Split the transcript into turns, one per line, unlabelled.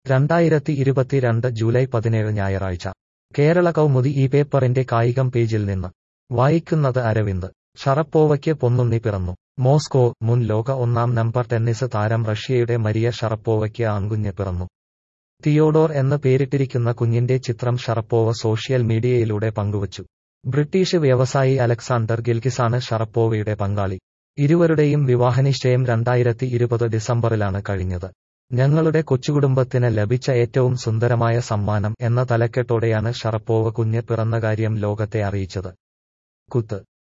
രണ്ടായിരത്തി ഇരുപത്തിരണ്ട് ജൂലൈ പതിനേഴ് ഞായറാഴ്ച കേരള കൗമുദി ഈ പേപ്പറിന്റെ കായികം പേജിൽ നിന്ന് വായിക്കുന്നത് അരവിന്ദ് ഷറപ്പോവയ്ക്ക് പൊന്നുണ്ണി പിറന്നു മോസ്കോ മുൻ ലോക ഒന്നാം നമ്പർ ടെന്നീസ് താരം റഷ്യയുടെ മരിയ ഷറപ്പോവയ്ക്ക് ആൺകുഞ്ഞ് പിറന്നു തിയോഡോർ എന്ന് പേരിട്ടിരിക്കുന്ന കുഞ്ഞിന്റെ ചിത്രം ഷറപ്പോവ സോഷ്യൽ മീഡിയയിലൂടെ പങ്കുവച്ചു ബ്രിട്ടീഷ് വ്യവസായി അലക്സാണ്ടർ ഗിൽകിസാണ് ഷറപ്പോവയുടെ പങ്കാളി ഇരുവരുടെയും വിവാഹനിശ്ചയം രണ്ടായിരത്തി ഇരുപത് ഡിസംബറിലാണ് കഴിഞ്ഞത് ഞങ്ങളുടെ കൊച്ചുകുടുംബത്തിന് ലഭിച്ച ഏറ്റവും സുന്ദരമായ സമ്മാനം എന്ന തലക്കെട്ടോടെയാണ് ഷറപ്പോവ കുഞ്ഞ് പിറന്ന കാര്യം ലോകത്തെ അറിയിച്ചത് കുത്ത്